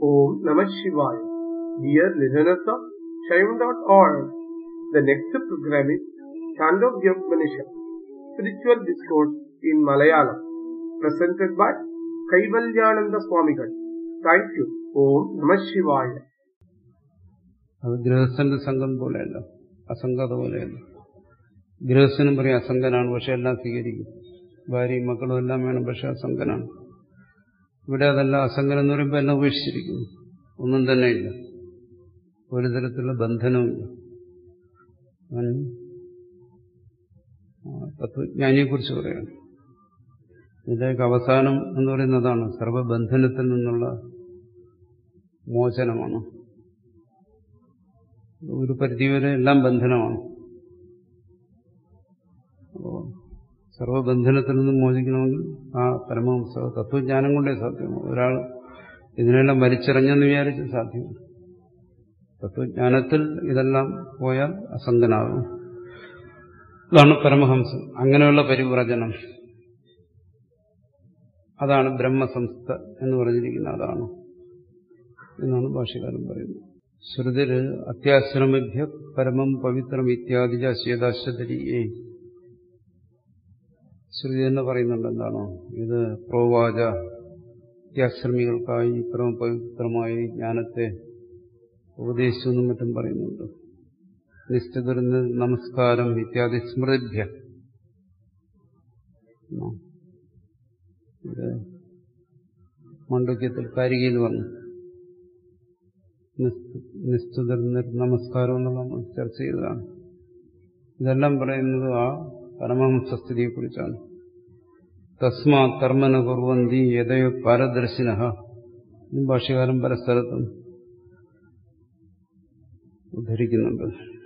Om Namah Shivaya. Dear listeners of Shaivan.org, the next program is Chandogya Upanishad, Spiritual Discourse in Malayalam, presented by Kaivalyananda Swamigal. Thank you. Om Namah Shivaya. അത് ഗൃഹസ്ഥന്റെ സംഘം പോലെയല്ല അസംഗത പോലെയല്ല ഗൃഹസ്ഥനും പറയും അസംഗനാണ് പക്ഷെ എല്ലാം സ്വീകരിക്കും ഭാര്യയും മക്കളും എല്ലാം വേണം പക്ഷെ അസംഗനാണ് ഇവിടെ അതല്ല അസംഗൻ എന്ന് പറയുമ്പോൾ എല്ലാം ഉപേക്ഷിച്ചിരിക്കുന്നു ഒന്നും തന്നെ ഇല്ല ഒരു തരത്തിലുള്ള ബന്ധനവുമില്ല അവൻ തത്വജ്ഞാനിയെക്കുറിച്ച് പറയാണ് ഇതിലേക്ക് അവസാനം എന്ന് പറയുന്നതാണ് സർവബന്ധനത്തിൽ നിന്നുള്ള മോചനമാണ് ഒരു പരിധിവരെ എല്ലാം ബന്ധനമാണ് അപ്പോൾ സർവബന്ധനത്തിൽ നിന്നും മോചിക്കണമെങ്കിൽ ആ പരമഹംസ തത്വജ്ഞാനം കൊണ്ടേ സാധ്യമാണ് ഒരാൾ ഇതിനെല്ലാം വലിച്ചെറിഞ്ഞെന്ന് വിചാരിച്ച് സാധ്യമല്ല തത്വജ്ഞാനത്തിൽ ഇതെല്ലാം പോയാൽ അസംഗനാകും ഇതാണ് പരമഹംസം അങ്ങനെയുള്ള പരിവ്രജനം അതാണ് ബ്രഹ്മസംസ്ഥ എന്ന് പറഞ്ഞിരിക്കുന്ന അതാണ് എന്നാണ് ഭാഷകാരൻ പറയുന്നത് ശ്രുതിര് അത്യാശ്രമഭ്യ പരമം പവിത്രം ഇത്യാദിജ ശ്വേതാശ്വതരിയേ ശ്രുതി തന്നെ പറയുന്നുണ്ട് എന്താണോ ഇത് പ്രോവാച അത്യാശ്രമികൾക്കായി പരമപവിത്രമായ ജ്ഞാനത്തെ ഉപദേശിച്ചു എന്നും മറ്റും പറയുന്നുണ്ട് നിശ്ചിതരുന്ന നമസ്കാരം ഇത്യാദി സ്മൃതിഭ്യ ഇത് മണ്ഡക്യത്തിൽ കാരികയിൽ വന്നു നിശ്ചിത നമസ്കാരം എന്നുള്ള നമ്മൾ ചർച്ച ചെയ്തതാണ് ഇതെല്ലാം പറയുന്നത് ആ പരമഹംസസ്ഥിതിയെക്കുറിച്ചാണ് തസ്മാ കർമ്മന കുർവന്തി യഥയോ പാരദർശിന ഭാഷ്യകാലം പല സ്ഥലത്തും ഉദ്ധരിക്കുന്നുണ്ട്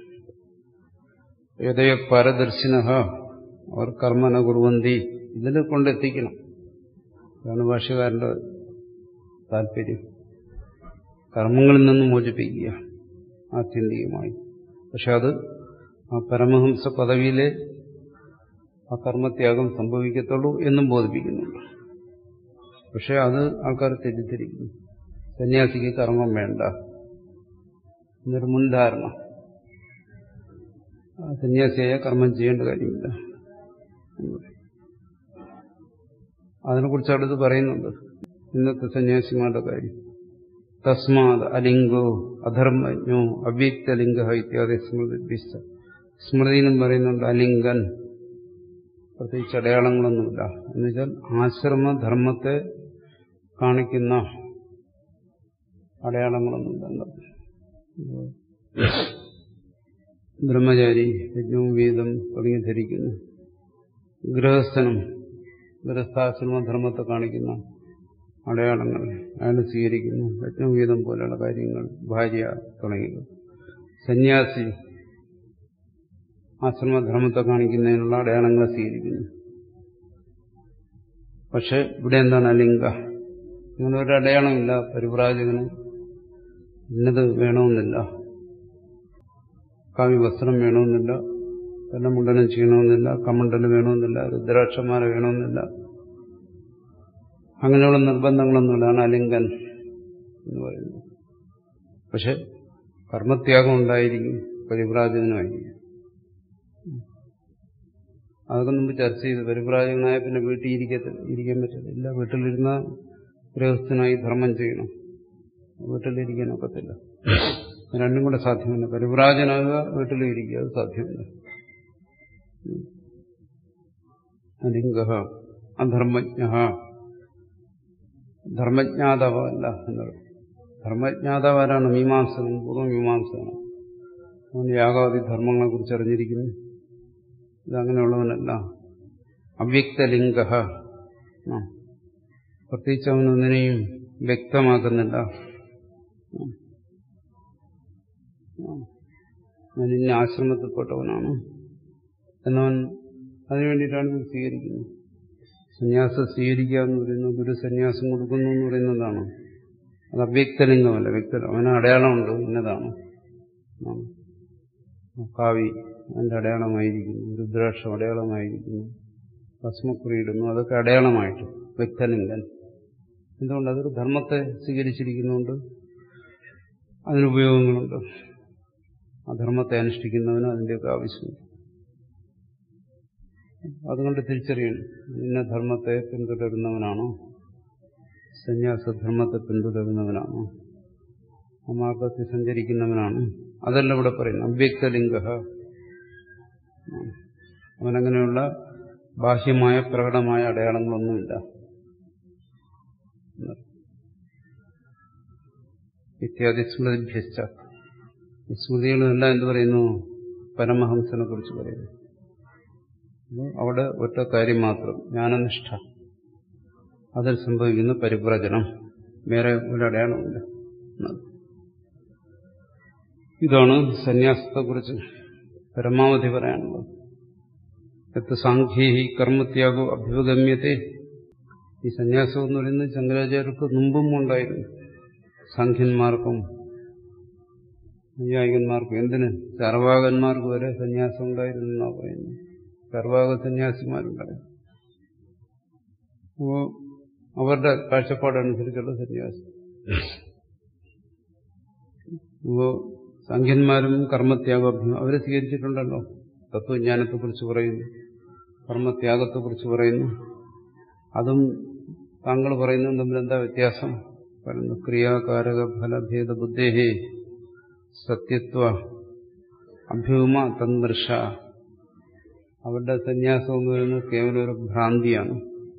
യഥയോ പാരദർശിന അവർ കർമ്മന കുർവന്തി ഇതിൽ കൊണ്ടെത്തിക്കണം അതാണ് ഭാഷ്യകാരന്റെ താല്പര്യം കർമ്മങ്ങളിൽ നിന്ന് മോചിപ്പിക്കുക ആത്യന്തികമായി പക്ഷെ അത് ആ പരമഹംസ പദവിയിലെ ആ കർമ്മത്യാഗം സംഭവിക്കത്തുള്ളൂ എന്നും ബോധിപ്പിക്കുന്നുണ്ട് പക്ഷെ അത് ആൾക്കാർ തെറ്റിദ്ധരിക്കുന്നു സന്യാസിക്ക് കർമ്മം വേണ്ട എന്നൊരു മുൻധാരണ സന്യാസിയായ കർമ്മം ചെയ്യേണ്ട കാര്യമില്ല അതിനെക്കുറിച്ച് അടുത്ത് പറയുന്നുണ്ട് ഇന്നത്തെ സന്യാസിമാരുടെ കാര്യം തസ്മാത് അലിംഗോ അധർമ്മജ്ഞോ അവ്യക്തലിംഗ ഇത്യാദി സ്മൃതി സ്മൃതിയിലും പറയുന്നുണ്ട് അലിംഗൻ പ്രത്യേകിച്ച് അടയാളങ്ങളൊന്നുമില്ല എന്നുവെച്ചാൽ ആശ്രമധർമ്മത്തെ കാണിക്കുന്ന അടയാളങ്ങളൊന്നുമില്ല ബ്രഹ്മചാരി യജ്ഞവും വീതം തുടങ്ങി ധരിക്കുന്നു ഗൃഹസ്ഥനും ഗൃഹസ്ഥാശ്രമധർമ്മത്തെ കാണിക്കുന്ന അടയാളങ്ങൾ അയാൾ സ്വീകരിക്കുന്നു യജ്ഞവീതം പോലെയുള്ള കാര്യങ്ങൾ ഭാര്യ തുടങ്ങിയത് സന്യാസി ആശ്രമധർമ്മത്തെ കാണിക്കുന്നതിനുള്ള അടയാളങ്ങളെ സ്വീകരിക്കുന്നു പക്ഷെ ഇവിടെ എന്താണ് അലിംഗ ഇങ്ങനെ ഒരു അടയാളമില്ല പരിപ്രാജകന് ഇന്നത് വേണമെന്നില്ല കാവ്യ വസ്ത്രം വേണമെന്നില്ല വെള്ളമുണ്ടനം ചെയ്യണമെന്നില്ല കമണ്ടല് വേണമെന്നില്ല രുദ്രാക്ഷമാല വേണമെന്നില്ല അങ്ങനെയുള്ള നിർബന്ധങ്ങളൊന്നുമില്ലാണ് അലിംഗൻ എന്ന് പറയുന്നത് പക്ഷെ കർമ്മത്യാഗം ഉണ്ടായിരിക്കും പരിപ്രാജകനുമായിരിക്കും അതൊക്കെ മുമ്പ് ചർച്ച ചെയ്ത് പരിപ്രാജകനായ പിന്നെ വീട്ടിൽ ഇരിക്കത്തില്ല ഇരിക്കാൻ പറ്റില്ല ഇല്ല വീട്ടിലിരുന്ന ഗൃഹസ്ഥനായി ധർമ്മം ചെയ്യണം വീട്ടിലിരിക്കാൻ ഒക്കത്തില്ല രണ്ടും കൂടെ സാധ്യമല്ല പരിപ്രാജനാകുക വീട്ടിലിരിക്കുക അത് സാധ്യമല്ല അലിംഗ അധർമ്മജ്ഞ ധർമ്മജ്ഞാതാവല്ല എന്നത് ധർമ്മജ്ഞാതാവ് ആരാണ് മീമാംസകൻ പൂർവ്വമീമാംസകൻ അവൻ യാഗാദി ധർമ്മങ്ങളെ കുറിച്ച് അറിഞ്ഞിരിക്കുന്നു ഇതങ്ങനെയുള്ളവനല്ല അവ്യക്തലിംഗ പ്രത്യേകിച്ച് അവനൊന്നിനെയും വ്യക്തമാക്കുന്നില്ല ഞാൻ ഇന്ന ആശ്രമത്തിൽപ്പെട്ടവനാണ് എന്നവൻ അതിനുവേണ്ടിയിട്ടാണ് ഇത് സ്വീകരിക്കുന്നത് സന്യാസം സ്വീകരിക്കുക എന്ന് പറയുന്നത് ഗുരു സന്യാസം കൊടുക്കുന്നു എന്ന് പറയുന്നതാണ് അത് അവ്യക്തലിംഗമല്ല വ്യക്ത അവന് അടയാളമുണ്ട് ഇന്നതാണ് കാവി അതിന്റെ അടയാളമായിരിക്കുന്നു രുദ്രാക്ഷം അടയാളമായിരിക്കുന്നു ഭസ്മക്കുറിയിടുന്നു അതൊക്കെ അടയാളമായിട്ട് വ്യക്തലിംഗൻ എന്തുകൊണ്ട് അതൊരു ധർമ്മത്തെ സ്വീകരിച്ചിരിക്കുന്നുണ്ട് അതിനുപയോഗങ്ങളുണ്ട് ആ ധർമ്മത്തെ അനുഷ്ഠിക്കുന്നവന് അതിൻ്റെയൊക്കെ ആവശ്യമുണ്ട് അതുകൊണ്ട് തിരിച്ചറിയണം ഇന്ന ധർമ്മത്തെ പിന്തുടരുന്നവനാണോ സന്യാസധർമ്മത്തെ പിന്തുടരുന്നവനാണോ ആ മാർഗത്തിൽ സഞ്ചരിക്കുന്നവനാണ് അതല്ല ഇവിടെ പറയുന്നത് അവ്യക്തലിംഗ അവനങ്ങനെയുള്ള ബാഹ്യമായ പ്രകടമായ അടയാളങ്ങളൊന്നുമില്ല ഇത്യാദി സ്മൃതിഭ്യസ്ത ഈ സ്മൃതികളെല്ലാം എന്ത് പറയുന്നു പരമഹംസനെ കുറിച്ച് പറയുന്നു അവിടെ ഒറ്റ കാര്യം മാത്രം ജ്ഞാനനിഷ്ഠ അതിൽ സംഭവിക്കുന്ന പരിപ്രചനം വേറെ ഒരു അടയാളമില്ല ഇതാണ് സന്യാസത്തെക്കുറിച്ച് പരമാവധി പറയാനുള്ളത് എത്ത് സാഖ്യഹി കർമ്മത്യാഗോ അഭ്യുഗമ്യത്തെ ഈ സന്യാസം എന്ന് പറയുന്നത് ശങ്കരാചാര്യർക്ക് മുമ്പും ഉണ്ടായിരുന്നു സാഖ്യന്മാർക്കും അനുയായികന്മാർക്കും എന്തിന് ചർവാകന്മാർക്ക് വരെ സന്യാസം ഉണ്ടായിരുന്നു എന്നാ പറയുന്നത് ചർവാക സന്യാസിമാരുണ്ടായിരുന്നു അപ്പോ അവരുടെ കാഴ്ചപ്പാടനുസരിച്ചുള്ള സന്യാസം അപ്പോ സംഖ്യന്മാരും കർമ്മത്യാഗാഭ്യം അവരെ സ്വീകരിച്ചിട്ടുണ്ടല്ലോ തത്വജ്ഞാനത്തെക്കുറിച്ച് പറയുന്നു കർമ്മത്യാഗത്തെക്കുറിച്ച് പറയുന്നു അതും താങ്കൾ പറയുന്നതും തമ്മിൽ എന്താ വ്യത്യാസം പറയുന്നു ക്രിയാകാരക ഫലഭേദ ബുദ്ധേഹേ സത്യത്വ അഭ്യൂമ തന്മൃഷ അവരുടെ സന്യാസം എന്ന് പറയുന്നത് കേവലം ഒരു ഭ്രാന്തിയാണ്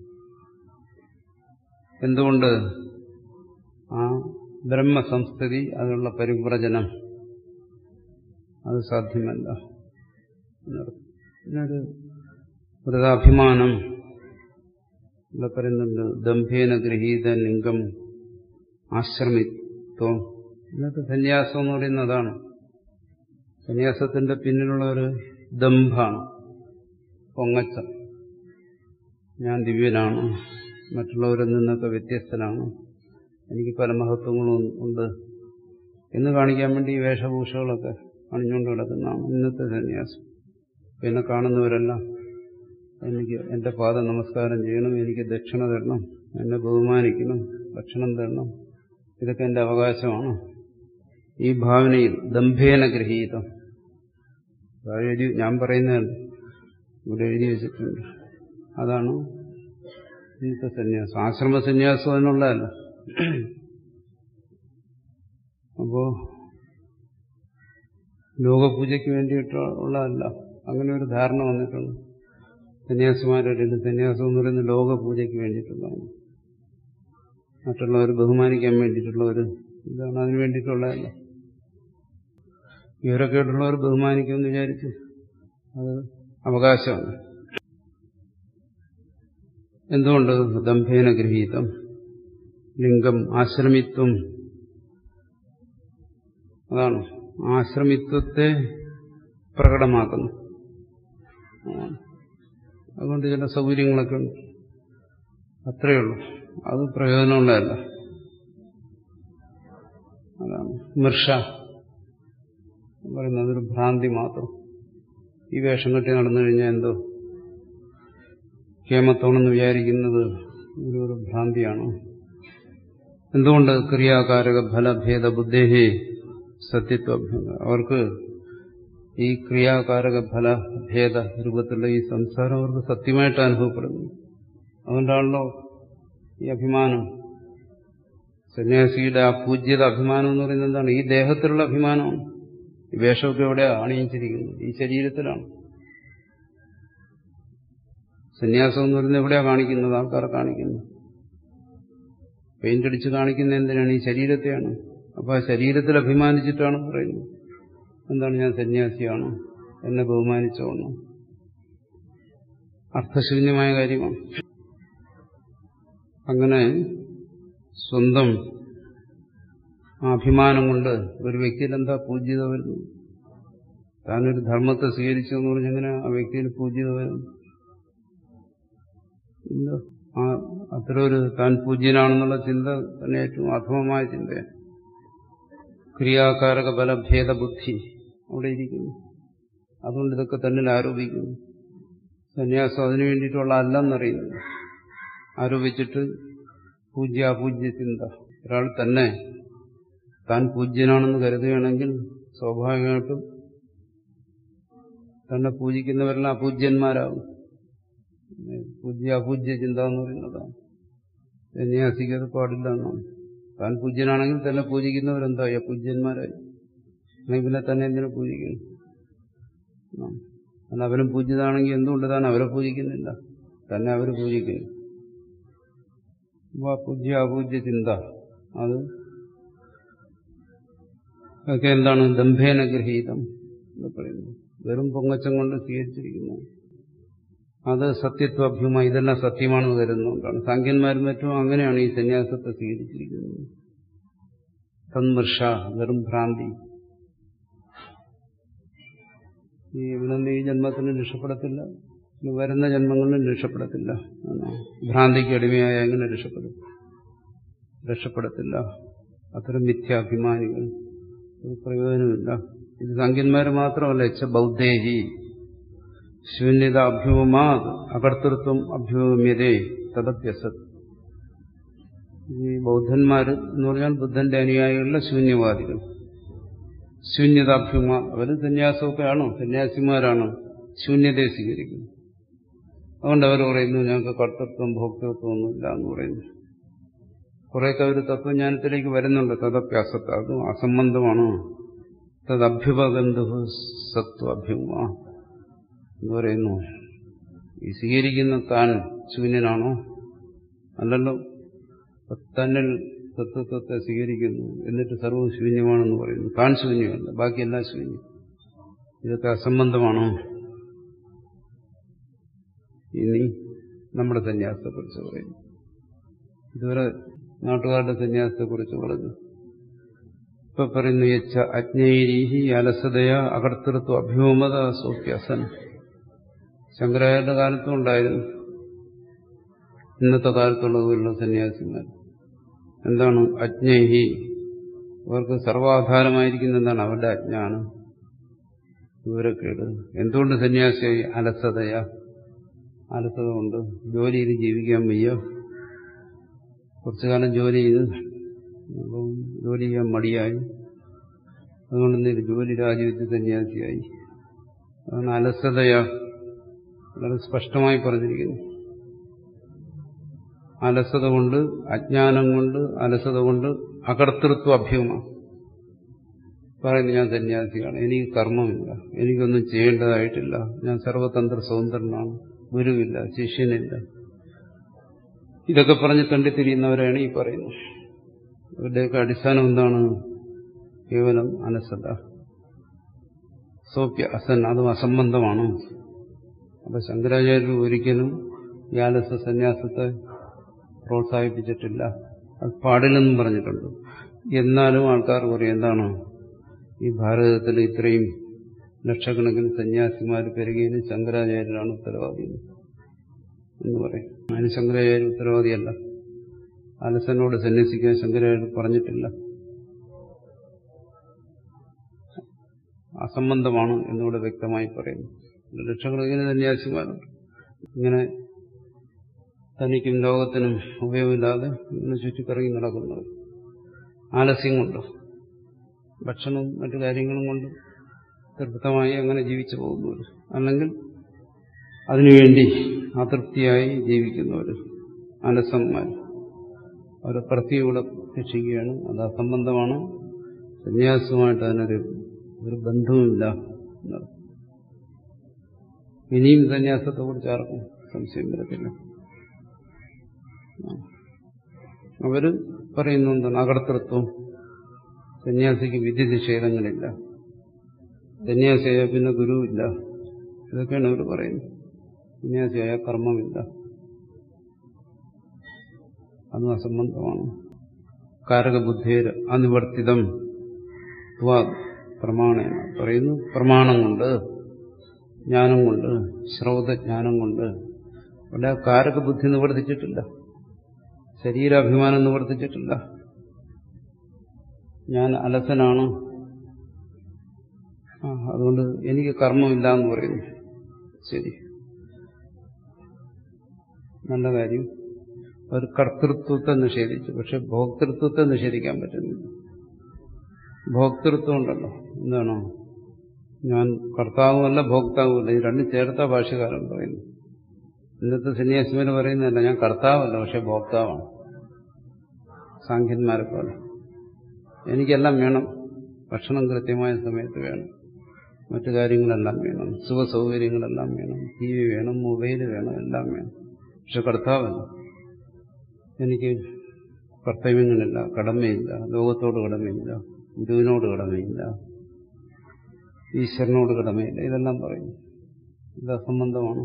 എന്തുകൊണ്ട് ആ ബ്രഹ്മസംസ്ഥിതി അതിനുള്ള പരിവ്രജനം അത് സാധ്യമല്ല എന്നൊരു വൃതാഭിമാനം ഇവിടെ പറയുന്നുണ്ട് ദംഭേന ഗൃഹീത ലിംഗം ആശ്രമിത്വം ഇന്നത്തെ സന്യാസം എന്ന് പറയുന്നത് അതാണ് സന്യാസത്തിന്റെ പിന്നിലുള്ള ഒരു ദംഭാണ് പൊങ്ങച്ച ഞാൻ ദിവ്യനാണ് മറ്റുള്ളവരിൽ നിന്നൊക്കെ വ്യത്യസ്തനാണ് എനിക്ക് പല മഹത്വങ്ങളും ഉണ്ട് എന്ന് കാണിക്കാൻ വേണ്ടി ഈ വേഷഭൂഷകളൊക്കെ അണിഞ്ഞുകൊണ്ട് കിടക്കുന്നതാണ് ഇന്നത്തെ സന്യാസം പിന്നെ കാണുന്നവരെല്ലാം എനിക്ക് എന്റെ പാദ നമസ്കാരം ചെയ്യണം എനിക്ക് ദക്ഷിണ തരണം എന്നെ ബഹുമാനിക്കണം ഭക്ഷണം തരണം ഇതൊക്കെ എന്റെ അവകാശമാണ് ഈ ഭാവനയിൽ ദംഭേന ഗ്രഹീതം എഴുതി ഞാൻ പറയുന്നതല്ല ഇവിടെ എഴുതി വെച്ചിട്ടുണ്ട് അതാണ് ഇന്നത്തെ സന്യാസം ആശ്രമ സന്യാസം അതിനുള്ളതല്ല അപ്പോ ലോകപൂജയ്ക്ക് വേണ്ടിയിട്ടുള്ളതല്ല അങ്ങനെ ഒരു ധാരണ വന്നിട്ടുണ്ട് സന്യാസിമാരുടെ സന്യാസം എന്ന് പറയുന്നത് ലോകപൂജയ്ക്ക് വേണ്ടിയിട്ടുള്ളതാണ് മറ്റുള്ളവർ ബഹുമാനിക്കാൻ വേണ്ടിയിട്ടുള്ള ഒരു ഇതാണ് അതിന് വേണ്ടിയിട്ടുള്ളതല്ല വിവരക്കേട്ടുള്ളവർ ബഹുമാനിക്കുമെന്ന് വിചാരിച്ച് അത് അവകാശമാണ് എന്തുകൊണ്ട് ദംഭേന ഗൃഹീതം ലിംഗം ആശ്രമിത്വം അതാണ് ആശ്രമിത്വത്തെ പ്രകടമാക്കുന്നു അതുകൊണ്ട് ചില സൗകര്യങ്ങളൊക്കെ ഉണ്ട് അത്രയേ ഉള്ളൂ അത് പ്രയോജനമുള്ളതല്ല അതാണ് മിർഷ പറയുന്നത് അതൊരു ഭ്രാന്തി മാത്രം ഈ വേഷം കെട്ടി നടന്നു കഴിഞ്ഞാൽ എന്തോ കേമത്തോണെന്ന് വിചാരിക്കുന്നത് ഒരു ഒരു ഭ്രാന്തിയാണ് എന്തുകൊണ്ട് ക്രിയാകാരക ഫലഭേദ ബുദ്ധേഹി സത്യത്വ അവർക്ക് ഈ ക്രിയാകാരക ഫലഭേദ രൂപത്തിലുള്ള ഈ സംസാരം അവർക്ക് സത്യമായിട്ട് അനുഭവപ്പെടുന്നു അതുകൊണ്ടാണല്ലോ ഈ അഭിമാനം സന്യാസിയുടെ ആ പൂജ്യത അഭിമാനം എന്ന് പറയുന്നത് എന്താണ് ഈ ദേഹത്തിലുള്ള അഭിമാനമാണ് ഈ വേഷമൊക്കെ എവിടെയാണ് അണിയിച്ചിരിക്കുന്നത് ഈ ശരീരത്തിലാണ് സന്യാസം എന്ന് പറയുന്നത് എവിടെയാ കാണിക്കുന്നത് ആൾക്കാരെ കാണിക്കുന്നത് പെയിന്റ് അടിച്ച് കാണിക്കുന്ന എന്തിനാണ് ഈ ശരീരത്തെയാണ് അപ്പൊ ആ ശരീരത്തിൽ അഭിമാനിച്ചിട്ടാണ് പറയുന്നത് എന്താണ് ഞാൻ സന്യാസിയാണ് എന്നെ ബഹുമാനിച്ചോണം അർത്ഥശൂന്യമായ കാര്യമാണ് അങ്ങനെ സ്വന്തം അഭിമാനം കൊണ്ട് ഒരു വ്യക്തിയിൽ എന്താ പൂജ്യത വരുന്നു താനൊരു ധർമ്മത്തെ സ്വീകരിച്ചു എന്ന് പറഞ്ഞെങ്ങനെ ആ വ്യക്തിയിൽ പൂജ്യത വരുന്നു ആ അത്ര ഒരു താൻ പൂജ്യനാണെന്നുള്ള ചിന്ത തന്നെ ഏറ്റവും അധമമായ ചിന്തയാണ് ക്രിയാകാരക ബലഭേദ ബുദ്ധി അവിടെ ഇരിക്കുന്നു അതുകൊണ്ട് ഇതൊക്കെ തന്നിൽ ആരോപിക്കുന്നു സന്യാസം അതിനു വേണ്ടിയിട്ടുള്ള അല്ലെന്നറിയുന്നു ആരോപിച്ചിട്ട് പൂജ്യ അപൂജ്യ ചിന്ത ഒരാൾ തന്നെ താൻ പൂജ്യനാണെന്ന് കരുതുകയാണെങ്കിൽ സ്വാഭാവികമായിട്ടും തന്നെ പൂജിക്കുന്നവരെല്ലാം അപൂജ്യന്മാരാകും പൂജ്യ അപൂജ്യ ചിന്ത എന്ന് പറയുന്നതാണ് സന്യാസിക്ക് അത് പാടില്ല എന്നാണ് താൻ പൂജ്യനാണെങ്കിൽ തന്നെ പൂജിക്കുന്നവരെന്തായി അപൂജ്യന്മാരായി അല്ലെങ്കിൽ പിന്നെ തന്നെ എന്തിനു പൂജിക്കുന്നു കാരണം അവരും പൂജിതാണെങ്കിൽ എന്തുകൊണ്ട് താൻ അവരെ പൂജിക്കുന്നില്ല തന്നെ അവർ പൂജിക്കുന്നു അപ്പോൾ പൂജ്യ അപൂജ്യ ചിന്ത അത് ഒക്കെ എന്താണ് ദംഭേന ഗ്രഹീതം എന്ന് പറയുന്നു വെറും പൊങ്ങച്ചം കൊണ്ട് സ്വീകരിച്ചിരിക്കുന്നു അത് സത്യത്വഭ്യമായി ഇതെല്ലാം സത്യമാണെന്ന് കരുതുന്നതുകൊണ്ടാണ് സാങ്കന്മാരും മറ്റും അങ്ങനെയാണ് ഈ സന്യാസത്തെ സ്വീകരിച്ചിരിക്കുന്നത് തന്മർഷ വെറും ഭ്രാന്തി ഈ ഇവിടുന്ന് ഈ ജന്മത്തിന് രക്ഷപ്പെടത്തില്ല ഇനി വരുന്ന ജന്മങ്ങളിലും രക്ഷപ്പെടത്തില്ല ഭ്രാന്തിക്ക് അടിമയായ എങ്ങനെ രക്ഷപ്പെടും രക്ഷപ്പെടത്തില്ല അത്തരം മിഥ്യാഭിമാനികൾ ഒരു പ്രയോജനമില്ല ഇത് സംഖ്യന്മാർ മാത്രമല്ല എച്ച ബൗദ്ധേഹി ശൂന്യത അഭ്യൂമാ അകർത്തൃത്വം അഭ്യൂമ്യതേ തദപ്യസത് ഈ ബൗദ്ധന്മാർ എന്ന് പറഞ്ഞാൽ ബുദ്ധന്റെ അനുയായികളുടെ ശൂന്യവാദികൾ ശൂന്യതാഭ്യൂമ അവർ സന്യാസമൊക്കെ ആണോ സന്യാസിമാരാണ് ശൂന്യതയെ സ്വീകരിക്കുന്നത് അതുകൊണ്ട് അവർ പറയുന്നു ഞങ്ങൾക്ക് കർത്തൃത്വം ഭോക്തൃത്വം ഒന്നുമില്ല എന്ന് പറയുന്നു കുറേയൊക്കെ അവർ തത്വജ്ഞാനത്തിലേക്ക് വരുന്നുണ്ട് തദപ്യാസത്ത് അത് അസംബന്ധമാണ് തദ്ഭ്യുപഗന്ധു സത്വഭ്യുമ എന്ന് പറയുന്നു ഈ സ്വീകരിക്കുന്ന താൻ ശൂന്യനാണോ അല്ലല്ലോ തന്നിൽ തത്വത്വത്തെ സ്വീകരിക്കുന്നു എന്നിട്ട് സർവ്വം ശൂന്യമാണെന്ന് പറയുന്നു താൻ ശൂന്യമല്ല ബാക്കിയെല്ലാം ശൂന്യം ഇതൊക്കെ അസംബന്ധമാണോ ഇനി നമ്മുടെ സന്യാസത്തെക്കുറിച്ച് പറയുന്നു ഇതുവരെ നാട്ടുകാരുടെ സന്യാസത്തെക്കുറിച്ച് പറഞ്ഞു ഇപ്പൊ പറയുന്നു യച്ച അജ്ഞൈരീഹി അലസതയ അകർത്തൃത്വ അഭ്യൂമത സോപ്യസൻ ശങ്കരാചാര്യന്റെ കാലത്തും ഉണ്ടായിരുന്നു ഇന്നത്തെ കാലത്തുള്ളതുപോലുള്ള സന്യാസിമാർ എന്താണ് അജ്ഞൈഹി അവർക്ക് സർവാധാരമായിരിക്കുന്ന എന്താണ് അവരുടെ അജ്ഞാനം വിവരക്കേട് എന്തുകൊണ്ട് സന്യാസിയായി അലസതയ അലസത കൊണ്ട് ജോലി ചെയ്ത് ജീവിക്കാൻ വയ്യ കുറച്ചു കാലം ജോലി ചെയ്ത് അപ്പം ജോലി ചെയ്യാൻ മടിയായി അതുകൊണ്ട് എന്തെങ്കിലും ജോലി രാജിവെച്ച് സന്യാസിയായി അതാണ് അലസതയ വളരെ സ്പഷ്ടമായി പറഞ്ഞിരിക്കുന്നു അലസത കൊണ്ട് അജ്ഞാനം കൊണ്ട് അലസത കൊണ്ട് അകർത്തൃത്വ അഭ്യൂമ പറയുന്നു ഞാൻ സന്യാസിയാണ് എനിക്ക് കർമ്മമില്ല എനിക്കൊന്നും ചെയ്യേണ്ടതായിട്ടില്ല ഞാൻ സർവതന്ത്ര സ്വതന്ത്രനാണ് ഗുരുവില്ല ശിഷ്യനില്ല ഇതൊക്കെ പറഞ്ഞ് കണ്ടിത്തിരിയുന്നവരാണ് ഈ പറയുന്നത് ഇവരുടെയൊക്കെ അടിസ്ഥാനം എന്താണ് കേവലം അനസത സോപ്യ അസൻ അതും അസംബന്ധമാണ് അപ്പൊ ശങ്കരാചാര്യർ ഒരിക്കലും ഈ ആലസ സന്യാസത്തെ പ്രോത്സാഹിപ്പിച്ചിട്ടില്ല അത് പാടില്ലെന്നും പറഞ്ഞിട്ടുണ്ട് എന്നാലും ആൾക്കാർ പറയും എന്താണ് ഈ ഭാരതത്തിൽ ഇത്രയും ലക്ഷക്കണക്കിന് സന്യാസിമാർ പെരുകിയതിന് ശങ്കരാചാര്യരാണ് ഉത്തരവാദി എന്ന് പറയും അതിന് ശങ്കരാചാര്യ ഉത്തരവാദിയല്ല അലസനോട് സന്യസിക്കാൻ ശങ്കരാചാര്യ പറഞ്ഞിട്ടില്ല അസംബന്ധമാണ് എന്നിവിടെ വ്യക്തമായി പറയുന്നു ലക്ഷക്കണക്കിന് സന്യാസിമാരുണ്ട് ഇങ്ങനെ തനിക്കും ലോകത്തിനും ഉപയോഗമില്ലാതെ ഇങ്ങനെ ചുറ്റിക്കറങ്ങി നടക്കുന്നവർ ആലസ്യം കൊണ്ട് ഭക്ഷണവും മറ്റു കാര്യങ്ങളും കൊണ്ട് തൃപ്തമായി അങ്ങനെ ജീവിച്ചു പോകുന്നവർ അല്ലെങ്കിൽ അതിനുവേണ്ടി അതൃപ്തിയായി ജീവിക്കുന്നവർ അലസന്മാർ അവരെ പ്രത്യേകൂടെ രക്ഷിക്കുകയാണ് അത് അസംബന്ധമാണ് സന്യാസവുമായിട്ട് അതിനൊരു ഒരു ബന്ധവുമില്ല എന്നർത്ഥം ഇനിയും സന്യാസത്തെക്കുറിച്ച് ആർക്കും സംശയം വരത്തില്ല അവര് പറയുന്നു എന്താണ് അകർത്തൃത്വം സന്യാസിക്ക് വിധി നിഷേധങ്ങളില്ല സന്യാസിയായ പിന്നെ ഗുരുവില്ല ഇതൊക്കെയാണ് അവർ പറയുന്നത് സന്യാസിയായ കർമ്മമില്ല അതും അസംബന്ധമാണ് കാരകബുദ്ധിയർ അനിവർത്തിതം പ്രമാണേന പറയുന്നു പ്രമാണം കൊണ്ട് ജ്ഞാനം കൊണ്ട് ശ്രൗതജ്ഞാനം കൊണ്ട് അവിടെ കാരകബുദ്ധി നിവർത്തിച്ചിട്ടില്ല ശരീരാഭിമാനം നിവർത്തിച്ചിട്ടില്ല ഞാൻ അലസനാണ് ആ അതുകൊണ്ട് എനിക്ക് കർമ്മമില്ല എന്ന് പറയുന്നു ശരി നല്ല കാര്യം ഒരു കർത്തൃത്വത്തെ നിഷേധിച്ചു പക്ഷെ ഭോക്തൃത്വത്തെ നിഷേധിക്കാൻ പറ്റുന്നില്ല ഭോക്തൃത്വം ഉണ്ടല്ലോ എന്താണോ ഞാൻ കർത്താവുമല്ല ഭോക്താവുമല്ല ഈ രണ്ടും ചേർത്ത ഭാഷകാരൻ പറയുന്നു ഇന്നത്തെ സന്യാസിമാർ പറയുന്നതല്ല ഞാൻ കർത്താവല്ല പക്ഷെ ഭോക്താവാണ് സാഖ്യന്മാരെ പോലെ എനിക്കെല്ലാം വേണം ഭക്ഷണം കൃത്യമായ സമയത്ത് വേണം മറ്റു കാര്യങ്ങളെല്ലാം വേണം സുഖ സൗകര്യങ്ങളെല്ലാം വേണം ടി വി വേണം മൊബൈൽ വേണം എല്ലാം വേണം പക്ഷെ കർത്താവല്ല എനിക്ക് കർത്തവ്യങ്ങളില്ല കടമയില്ല ലോകത്തോട് കടമയില്ല ഗുരുവിനോട് കടമയില്ല ഈശ്വരനോട് കടമയില്ല ഇതെല്ലാം പറയും ഇത് അസംബന്ധമാണ്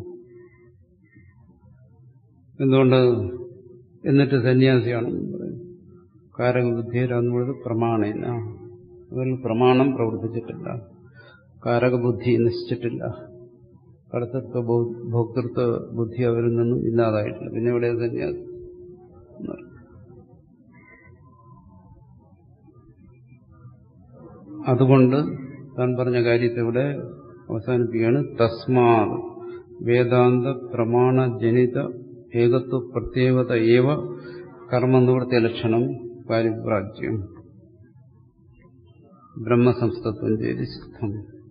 എന്തുകൊണ്ട് എന്നിട്ട് സന്യാസിയാണെന്ന് പറയും കാരകബുദ്ധിയിലാന്നുള്ളത് പ്രമാണേന അവരിൽ പ്രമാണം പ്രവർത്തിച്ചിട്ടില്ല കാരകബുദ്ധി നശിച്ചിട്ടില്ല കർത്തൃത്വ ഭോക്തൃത്വ ബുദ്ധി അവരിൽ നിന്നും ഇല്ലാതായിട്ടില്ല പിന്നെ ഇവിടെ സന്യാസം അതുകൊണ്ട് താൻ പറഞ്ഞ കാര്യത്തെ ഇവിടെ അവസാനിപ്പിക്കുകയാണ് തസ്മാത് വേദാന്ത പ്രമാണ ജനിത ഏകത്വ പ്രത്യേകത ഏവ കർമ്മനിവൃത്തി ലക്ഷണം പാരിപ്രാജ്യം ബ്രഹ്മസംസ്ഥത്വം ചെയ്ത് സിദ്ധം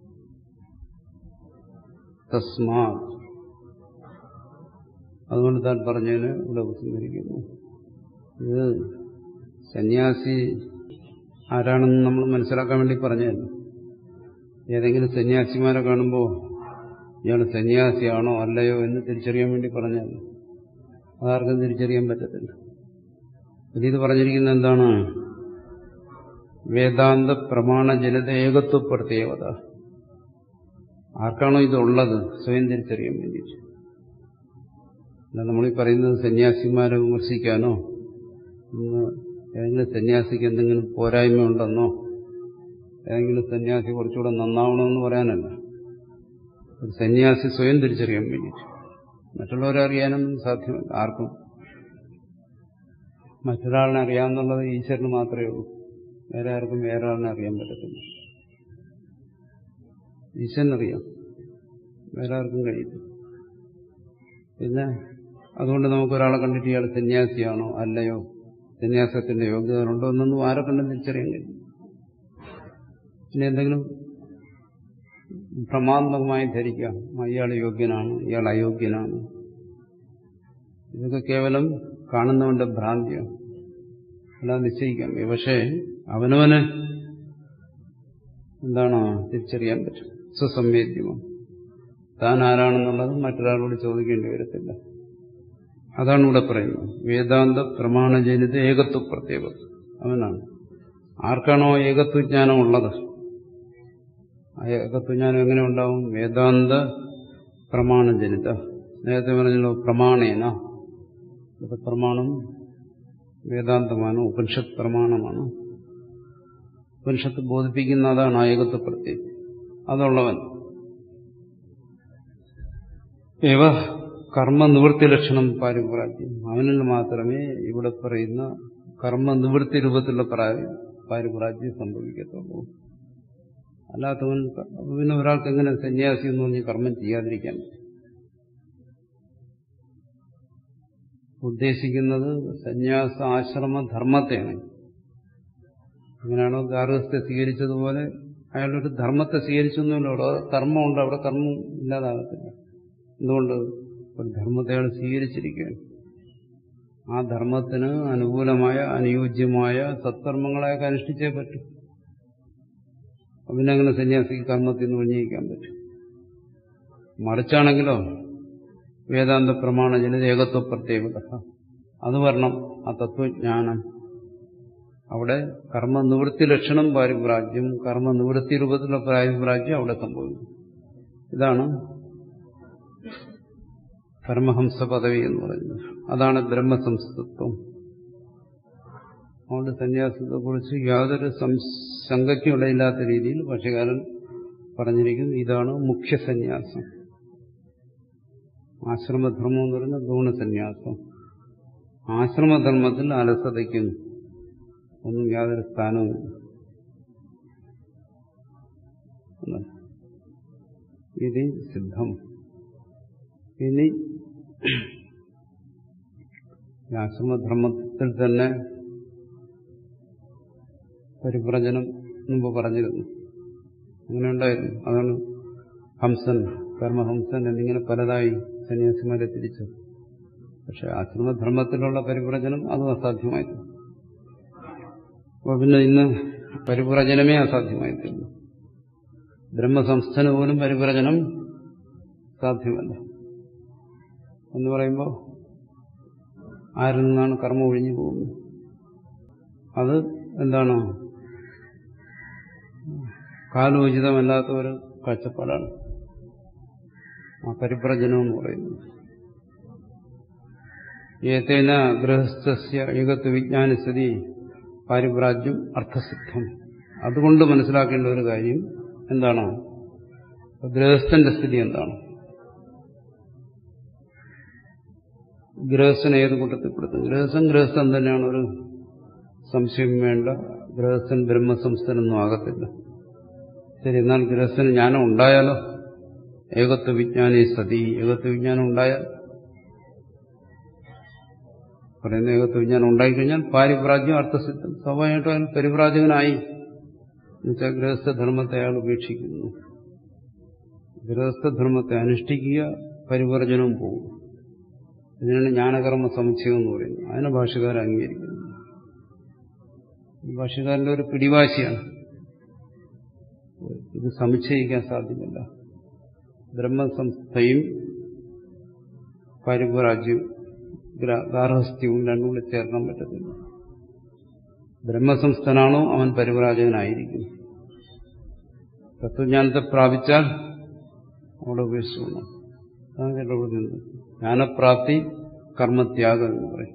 തസ്മാ അതുകൊണ്ട് താൻ പറഞ്ഞതിന് ഇവിടെ ഉപസംഹരിക്കുന്നു ഇത് സന്യാസി ആരാണെന്ന് നമ്മൾ മനസ്സിലാക്കാൻ വേണ്ടി പറഞ്ഞതല്ല ഏതെങ്കിലും സന്യാസിമാരെ കാണുമ്പോൾ ഇയാൾ സന്യാസിയാണോ അല്ലയോ എന്ന് തിരിച്ചറിയാൻ വേണ്ടി പറഞ്ഞതല്ല അതാർക്കും തിരിച്ചറിയാൻ പറ്റത്തില്ല ഇത് പറഞ്ഞിരിക്കുന്നത് എന്താണ് വേദാന്ത പ്രമാണ ജനത ഏകത്വ പ്രത്യേകത ആർക്കാണോ ഇതുള്ളത് സ്വയം തിരിച്ചറിയാൻ വേണ്ടിയിട്ട് അല്ല നമ്മളീ പറയുന്നത് സന്യാസിമാരെ വിമർശിക്കാനോ ഇന്ന് ഏതെങ്കിലും സന്യാസിക്ക് എന്തെങ്കിലും പോരായ്മ ഉണ്ടെന്നോ ഏതെങ്കിലും സന്യാസി കുറച്ചുകൂടെ നന്നാവണമെന്ന് പറയാനല്ല ഒരു സന്യാസി സ്വയം തിരിച്ചറിയാൻ വേണ്ടിയിട്ട് മറ്റുള്ളവരെ അറിയാനൊന്നും സാധ്യമല്ല ആർക്കും മറ്റൊരാളിനെ അറിയാമെന്നുള്ളത് ഈശ്വരന് മാത്രമേ ഉള്ളൂ വേറെ ആർക്കും വേറെ ആളിനെ അറിയാൻ പറ്റത്തില്ല ഈശ്വരനറിയാം വേറെ ആർക്കും കഴിയില്ല പിന്നെ അതുകൊണ്ട് നമുക്കൊരാളെ കണ്ടിട്ട് ഇയാൾ സന്യാസിയാണോ അല്ലയോ സന്യാസത്തിന്റെ യോഗ്യതകളുണ്ടോ എന്നൊന്നും ആരെ കണ്ടും തിരിച്ചറിയാൻ കഴിയും പിന്നെ എന്തെങ്കിലും ഭ്രമാത്മകമായി ധരിക്കാം ഇയാൾ യോഗ്യനാണ് ഇയാൾ അയോഗ്യനാണ് ഇതൊക്കെ കേവലം കാണുന്നവന്റെ ഭ്രാന്തിയാണ് അല്ലാതെ നിശ്ചയിക്കാം പക്ഷേ അവനവന് എന്താണ് തിരിച്ചറിയാൻ പറ്റും സുസംവേദ്യമാണ് താൻ ആരാണെന്നുള്ളത് മറ്റൊരാളോട് ചോദിക്കേണ്ടി വരത്തില്ല അതാണ് ഇവിടെ പറയുന്നത് വേദാന്ത പ്രമാണജനിത ഏകത്വ പ്രത്യേകത അവനാണ് ആർക്കാണോ ഏകത്വജ്ഞാനം ഉള്ളത് ആ ഏകത്വജ്ഞാനം എങ്ങനെ ഉണ്ടാവും വേദാന്ത പ്രമാണജനിത നേരത്തെ പറഞ്ഞല്ലോ പ്രമാണേന ഇത് പ്രമാണം വേദാന്തമാണ് ഉപനിഷത്ത് പ്രമാണമാണ് ഉപനിഷത്ത് ബോധിപ്പിക്കുന്ന അതാണ് ആ ഏകത്വ പ്രത്യേകം അതുള്ളവൻ ഏവ കർമ്മനിവൃത്തി ലക്ഷണം പാരിപ്രാജ്യം അവനിൽ മാത്രമേ ഇവിടെ പറയുന്ന കർമ്മനിവൃത്തി രൂപത്തിലുള്ള പാരിപ്രാജ്യം സംഭവിക്കത്തുള്ളൂ അല്ലാത്തവൻ പിന്നെ ഒരാൾക്ക് എങ്ങനെ സന്യാസി എന്ന് പറഞ്ഞ് കർമ്മം ചെയ്യാതിരിക്കാൻ ഉദ്ദേശിക്കുന്നത് സന്യാസ ആശ്രമ ധർമ്മത്തെയാണ് അങ്ങനെയാണോ ഗാർഹസ്ഥ്യ സ്വീകരിച്ചതുപോലെ അയാളൊരു ധർമ്മത്തെ സ്വീകരിച്ചൊന്നുമില്ല അവിടെ കർമ്മമുണ്ട് അവിടെ കർമ്മം ഇല്ലാതാകത്തില്ല എന്തുകൊണ്ട് ഒരു ധർമ്മത്തെ അയാൾ സ്വീകരിച്ചിരിക്കുകയാണ് ആ ധർമ്മത്തിന് അനുകൂലമായ അനുയോജ്യമായ സത്കർമ്മങ്ങളെയൊക്കെ അനുഷ്ഠിച്ചേ പറ്റും പിന്നെ അങ്ങനെ സന്യാസിക്ക് കർമ്മത്തിൽ നിന്ന് ഒഴിഞ്ഞിരിക്കാൻ പറ്റും മറിച്ചാണെങ്കിലോ വേദാന്ത പ്രമാണ ജനിത ഏകത്വ പ്രത്യേകത അത് വരണം ആ തത്വജ്ഞാനം അവിടെ കർമ്മനിവൃത്തി ലക്ഷണം പാരിപ്രാജ്യം കർമ്മനിവൃത്തി രൂപത്തിലുള്ള പാരിപ്രാജ്യം അവിടെ സംഭവിക്കും ഇതാണ് പരമഹംസ പദവി എന്ന് പറയുന്നത് അതാണ് ബ്രഹ്മസംസ്കൃത്വം അതുകൊണ്ട് സന്യാസത്തെക്കുറിച്ച് യാതൊരു ശങ്കയ്ക്കും ഇടയില്ലാത്ത രീതിയിൽ പക്ഷികാരൻ പറഞ്ഞിരിക്കുന്നു ഇതാണ് മുഖ്യ സന്യാസം ആശ്രമധർമ്മം എന്ന് പറയുന്നത് ഗൗണസന്യാസം ആശ്രമധർമ്മത്തിൽ അലസതയ്ക്കും ഒന്നും യാതൊരു സ്ഥാനവുമില്ല ഇത് സിദ്ധം ഇനി ഈ ആശ്രമധർമ്മത്തിൽ തന്നെ പരിപ്രജനം മുമ്പ് പറഞ്ഞിരുന്നു അങ്ങനെ ഉണ്ടായിരുന്നു അതാണ് ഹംസൻ കർമ്മഹംസൻ എന്നിങ്ങനെ പലതായി സന്യാസിമാരെ തിരിച്ചത് പക്ഷെ ആശ്രമധർമ്മത്തിലുള്ള പരിപ്രജനം അതും അസാധ്യമായിരുന്നു അപ്പോൾ പിന്നെ ഇന്ന് പരിപ്രജനമേ അസാധ്യമായിത്തീരുന്നു ബ്രഹ്മസംസ്ഥന പോലും പരിപ്രജനം സാധ്യമല്ല എന്ന് പറയുമ്പോൾ ആരിൽ നിന്നാണ് കർമ്മം ഒഴിഞ്ഞു പോകുന്നത് അത് എന്താണ് കാലോചിതമല്ലാത്ത ഒരു കാഴ്ചപ്പാടാണ് ആ പരിപ്രജനം എന്ന് പറയുന്നത് ഏതേന ഗൃഹസ്ഥസ്യ യുഗത്ത് വിജ്ഞാനസ്ഥിതി പാരിപ്രാജ്യം അർത്ഥസിദ്ധം അതുകൊണ്ട് മനസ്സിലാക്കേണ്ട ഒരു കാര്യം എന്താണ് ഗൃഹസ്ഥന്റെ സ്ഥിതി എന്താണ് ഗൃഹസ്ഥൻ ഏത് കൂട്ടത്തിൽപ്പെടുത്തും ഗൃഹസ്ഥൻ ഗൃഹസ്ഥൻ തന്നെയാണ് ഒരു സംശയം വേണ്ട ഗൃഹസ്ഥൻ ബ്രഹ്മസംസ്ഥനൊന്നും ആകത്തില്ല ശരി എന്നാൽ ഗൃഹസ്ഥന് ജ്ഞാനം ഉണ്ടായാലോ ഏകത്വ വിജ്ഞാനേ സതി ഏകത്വ വിജ്ഞാനം ഉണ്ടായാൽ പറയുന്ന ഏകത്വ വിജ്ഞാനം ഉണ്ടായിക്കഴിഞ്ഞാൽ പാരിപ്രാജ്യം അർത്ഥസിദ്ധം സ്വാഭാവികമായിട്ടും അയാൾ പരിപ്രാജകനായി എന്നുവെച്ചാൽ ഗൃഹസ്ഥധർമ്മത്തെ അയാൾ ഉപേക്ഷിക്കുന്നു ഗൃഹസ്ഥധർമ്മത്തെ അനുഷ്ഠിക്കുക പരിവർജനവും പോകും ഇതിനാണ് ജ്ഞാനകർമ്മ സമുച്ചയം എന്ന് പറയുന്നത് അതിനെ ഭാഷകാരൻ അംഗീകരിക്കുന്നു ഭാഷകാരന്റെ ഒരു പിടിവാശിയാണ് ഇത് സമുച്ചയിക്കാൻ സാധ്യമല്ല ബ്രഹ്മസംസ്ഥയും പരിപരാജ്യവും ഗാർഹസ്ഥ്യവും രണ്ടും കൂടി ചേർക്കാൻ പറ്റത്തില്ല ബ്രഹ്മസംസ്ഥനാണോ അവൻ പരിപരാജകനായിരിക്കും തത്വജ്ഞാനത്തെ പ്രാപിച്ചാൽ അവിടെ ഉപേക്ഷിച്ചു അതാണ് ചില പറയുന്നത് ജ്ഞാനപ്രാപ്തി കർമ്മത്യാഗം എന്ന് പറയും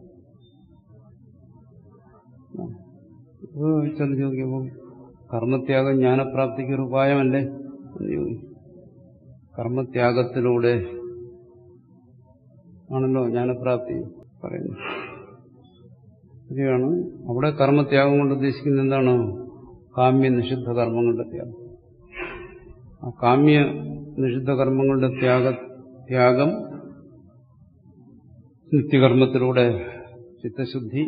ചില ചോദിക്കുമ്പോൾ കർമ്മത്യാഗം ജ്ഞാനപ്രാപ്തിക്ക് ഒരു ഉപായമല്ലേ എന്ന് ചോദിക്കും കർമ്മത്യാഗത്തിലൂടെ ആണല്ലോ ജ്ഞാനപ്രാപ്തി പറയുന്നത് ശരിയാണ് അവിടെ കർമ്മത്യാഗം കൊണ്ട് ഉദ്ദേശിക്കുന്നത് എന്താണ് കാമ്യ നിഷിദ്ധ കർമ്മങ്ങളുടെ ത്യാഗം ആ കാമ്യ നിഷിദ്ധ കർമ്മങ്ങളുടെ ത്യാഗ ത്യാഗം നിത്യകർമ്മത്തിലൂടെ ചിത്തശുദ്ധി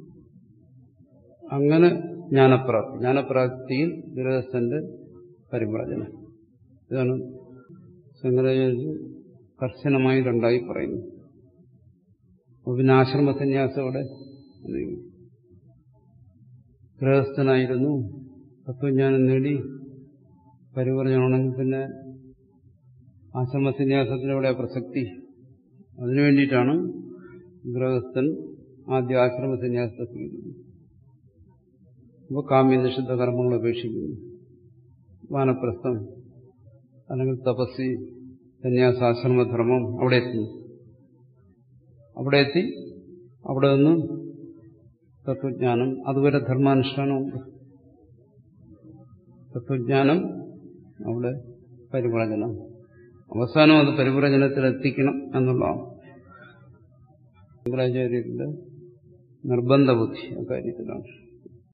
അങ്ങനെ ജ്ഞാനപ്രാപ്തി ജ്ഞാനപ്രാപ്തിയിൽ ഗൃഹസ്ഥന്റെ പരിപ്രജനം ഇതാണ് ശങ്കരാചാര്യ കർശനമായി രണ്ടായി പറയുന്നു പിന്നെ ആശ്രമ സന്യാസം അവിടെ ഗൃഹസ്ഥനായിരുന്നു തത്വജ്ഞാനം നേടി പരിവർജനമാണെങ്കിൽ പിന്നെ ആശ്രമ സന്യാസത്തിനെവിടെ പ്രസക്തി അതിനു വേണ്ടിയിട്ടാണ് ഗൃഹസ്ഥൻ ആദ്യ ആശ്രമ സന്യാസത്തെ സ്വീകരിക്കുന്നത് അപ്പോൾ കാമ്യനിഷിദ്ധ കർമ്മങ്ങൾ ഉപേക്ഷിക്കുന്നു വാനപ്രസ്ഥം അല്ലെങ്കിൽ തപസ്സി സന്യാസാശ്രമധർമ്മം അവിടെ എത്തി അവിടെ എത്തി അവിടെ നിന്ന് തത്വജ്ഞാനം അതുവരെ ധർമാനുഷ്ഠാനമുണ്ട് തത്വജ്ഞാനം അവിടെ പരിപ്രജനം അവസാനം അത് പരിപ്രജനത്തിൽ എത്തിക്കണം എന്നുള്ളതാണ് ശങ്കരാചാര്യരുടെ നിർബന്ധ ബുദ്ധി അക്കാര്യത്തിലാണ്